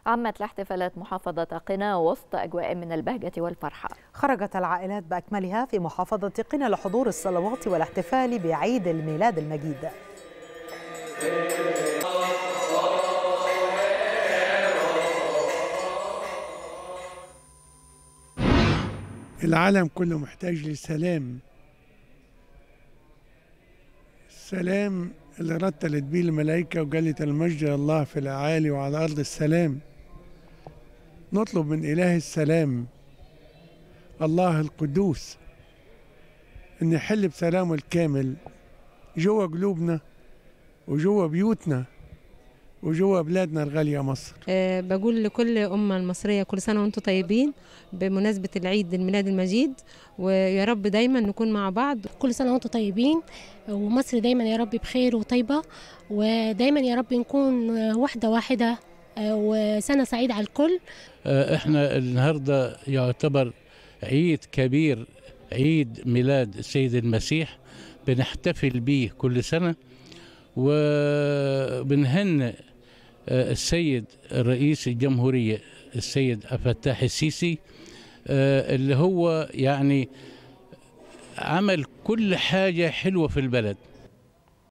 عمت الاحتفالات محافظة قنا وسط أجواء من البهجة والفرحة خرجت العائلات بأكملها في محافظة قنا لحضور الصلوات والاحتفال بعيد الميلاد المجيد العالم كله محتاج للسلام السلام اللي رتلت بيه الملائكة وقالت المجد الله في الأعالي وعلى أرض السلام نطلب من إله السلام الله القدوس أن يحل بسلامه الكامل جوا قلوبنا وجوا بيوتنا وجوا بلادنا الغالية مصر أه بقول لكل أمة المصرية كل سنة وأنتم طيبين بمناسبة العيد الميلاد المجيد ويا رب دايما نكون مع بعض كل سنة وأنتم طيبين ومصر دايما يا رب بخير وطيبة ودايما يا رب نكون وحدة واحدة وسنة سعيدة على الكل احنا النهاردة يعتبر عيد كبير عيد ميلاد السيد المسيح بنحتفل به كل سنة وبنهنئ السيد رئيس الجمهورية السيد الفتاح السيسي اللي هو يعني عمل كل حاجة حلوة في البلد